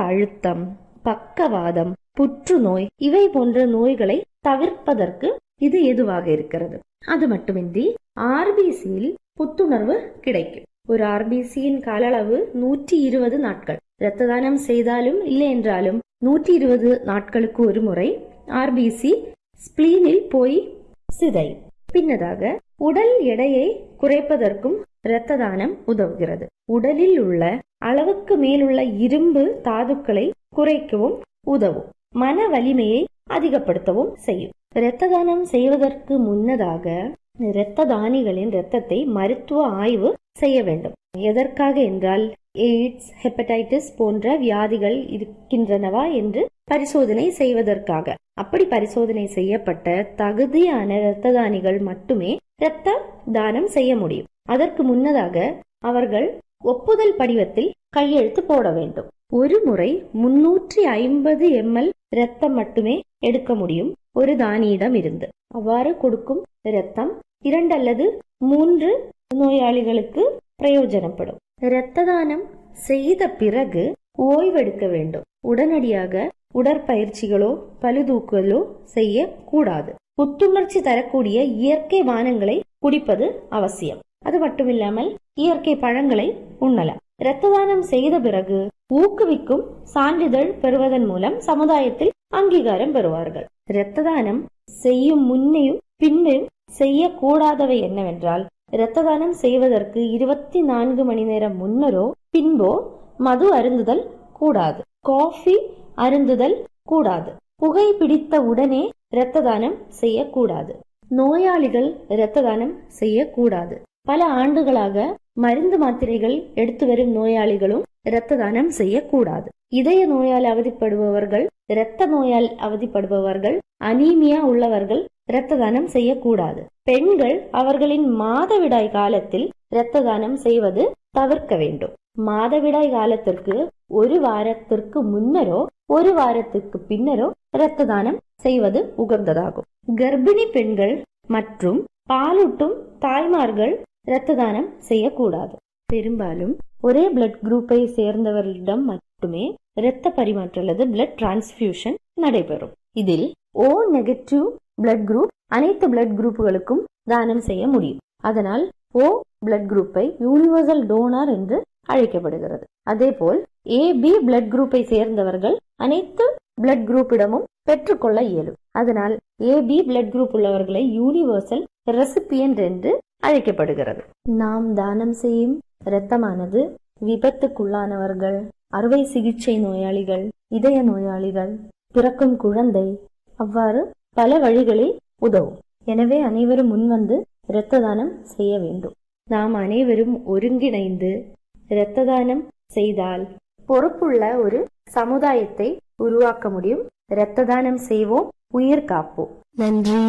அழுத்தம் பக்கவாதம் புற்றுநோய் இவை போன்ற நோய்களை தவிர்ப்பதற்கு இது எதுவாக இருக்கிறது அது மட்டுமின்றி ஆர்பிசியில் புத்துணர்வு கிடைக்கும் ஒரு ஆர்பிசியின் கால அளவு நூற்றி இருபது நாட்கள் இரத்த தானம் செய்தாலும் இல்லை என்றாலும் நூற்றி இருபது நாட்களுக்கு ஒரு முறை ஆர்பிசி ஸ்பிளீனில் போய் சிதை பின்னதாக உடல் எடையை குறைப்பதற்கும் இரத்த தானம் உதவுகிறது உடலில் உள்ள அளவுக்கு மேலுள்ள இரும்பு தாதுக்களை குறைக்கவும் உதவும் மன வலிமையை அதிகப்படுத்தவும் செய்யும் இரத்த தானம் செய்வதற்கு முன்னதாக இரத்த தானிகளின் இரத்தத்தை மருத்துவ ஆய்வு செய்ய வேண்டும் எதற்காக என்றால் எய்ட்ஸ் ஹெப்படைட்டிஸ் போன்ற வியாதிகள் இருக்கின்றனவா என்று பரிசோதனை செய்வதற்காக அப்படி பரிசோதனை செய்யப்பட்ட தகுதியான இரத்த தானிகள் மட்டுமே இரத்த தானம் செய்ய முடியும் அதற்கு முன்னதாக அவர்கள் ஒப்புதல் படிவத்தில் கையெழுத்து போட வேண்டும் ஒரு முறை முன்னூற்றி ஐம்பது எம்எல் இரத்தம் மட்டுமே எடுக்க முடியும் ஒரு தானியிடம் இருந்து அவ்வாறு கொடுக்கும் இரத்தம் இரண்டு அல்லது மூன்று நோயாளிகளுக்கு பிரயோஜனப்படும் இரத்த தானம் செய்த பிறகு ஓய்வெடுக்க வேண்டும் உடனடியாக உடற்பயிற்சிகளோ பழுதூக்கலோ செய்ய கூடாது புத்துணர்ச்சி தரக்கூடிய இயற்கை பானங்களை குடிப்பது அவசியம் அது மட்டுமில்லாமல் இயற்கை பழங்களை உண்ணலாம் இரத்த தானம் செய்த பிறகு ஊக்குவிக்கும் சான்றிதழ் பெறுவதன் மூலம் சமுதாயத்தில் அங்கீகாரம் பெறுவார்கள் இரத்த தானம் செய்யும் முன்னையும் பின்னும் செய்யக்கூடாதவை என்னவென்றால் இரத்த தானம் செய்வதற்கு இருபத்தி நான்கு மணி நேரம் முன்னரோ பின்போ மது அருந்துதல் கூடாது காஃபி அருந்துதல் கூடாது புகை பிடித்த உடனே இரத்த தானம் செய்யக்கூடாது நோயாளிகள் இரத்த தானம் செய்யக்கூடாது பல ஆண்டுகளாக மருந்து மாத்திரைகள் எடுத்து வரும் நோயாளிகளும் இரத்த தானம் செய்யக்கூடாது இதய நோயால் அவதிப்படுபவர்கள் இரத்த நோயால் அவதிப்படுபவர்கள் அனீமியா உள்ளவர்கள் இரத்த தானம் செய்யக்கூடாது பெண்கள் அவர்களின் மாதவிடாய் காலத்தில் இரத்த தானம் செய்வது தவிர்க்க வேண்டும் மாதவிடாய் காலத்திற்கு ஒரு வாரத்திற்கு முன்னரோ ஒரு வாரத்திற்கு பின்னரோ இரத்த தானம் செய்வது உகந்ததாகும் கர்ப்பிணி பெண்கள் மற்றும் பாலூட்டும் தாய்மார்கள் இரத்த தானம் செய்யக்கூடாது பெரும்பாலும் ஒரே பிளட் குரூப்பை சேர்ந்தவர்களிடம் மட்டுமே இரத்த பரிமாற்றம் அல்லது பிளட் டிரான்ஸ்பியூஷன் நடைபெறும் இதில் ஓ நெகட்டிவ் பிளட் குரூப் அனைத்து பிளட் குரூப்புகளுக்கும் தானம் செய்ய முடியும் அதனால் ஓ பிளட் குரூப்பை யூனிவர்சல் டோனார் என்று அழைக்கப்படுகிறது அதேபோல் ஏ பி பிளட் குரூப்பை சேர்ந்தவர்கள் அனைத்து பிளட் குரூப்பிடமும் பெற்றுக்கொள்ள இயலும் அதனால் ஏ பி பிளட் குரூப் உள்ளவர்களை யூனிவர்சல் ரெசிபியன்ட் என்று அழைக்கப்படுகிறது நாம் தானம் செய்யும் இரத்தமானது விபத்துக்குள்ளானவர்கள் அறுவை சிகிச்சை நோயாளிகள் இதய நோயாளிகள் பிறக்கும் குழந்தை அவ்வாறு பல வழிகளில் உதவும் எனவே அனைவரும் முன்வந்து இரத்த தானம் செய்ய வேண்டும் நாம் அனைவரும் ஒருங்கிணைந்து இரத்த தானம் செய்தால் பொறுப்புள்ள ஒரு சமுதாயத்தை உருவாக்க முடியும் இரத்த தானம் செய்வோம் உயிர் காப்போம் நன்றி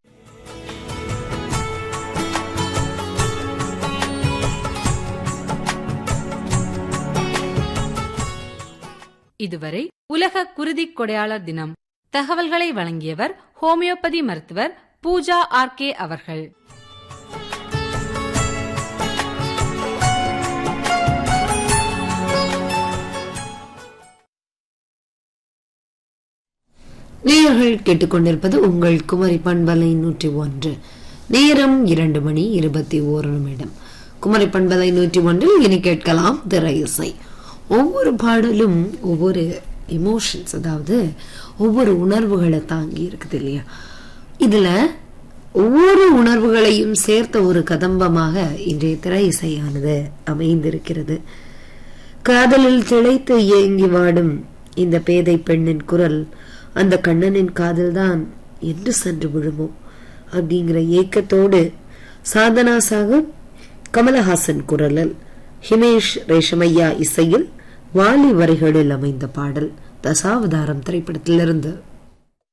இதுவரை உலக குருதிக் கொடையாளர் தினம் தகவல்களை வழங்கியவர் ஹோமியோபதி மருத்துவர் பூஜா ஆர்கே அவர்கள் நேயர்கள் கேட்டுக்கொண்டிருப்பது உங்கள் குமரி பண்பலை நூற்றி ஒன்று நேரம் இரண்டு மணி இருபத்தி ஓரு நிமிடம் குமரி பண்பலை நூற்றி ஒன்றில் இனி கேட்கலாம் திரை இசை ஒவ்வொரு பாடலும் ஒவ்வொரு எமோஷன்ஸ் அதாவது ஒவ்வொரு உணர்வுகளை தாங்கி இருக்குது இல்லையா இதுல ஒவ்வொரு உணர்வுகளையும் சேர்த்த ஒரு கதம்பமாக இன்றைய திரை இசையானது அமைந்திருக்கிறது காதலில் திளைத்து ஏங்கி வாடும் இந்த பேதை பெண்ணின் குரல் அந்த கண்ணனின் காதல்தான் என்று சென்று விழுமோ அப்படிங்கிற ஏக்கத்தோடு சாதனா சாகர் கமலஹாசன் குரலில் ஹிமேஷ் ரேஷமையா இசையில் வாலி வரிகளில் அமைந்த பாடல் தசாவதாரம் திரைப்படத்திலிருந்து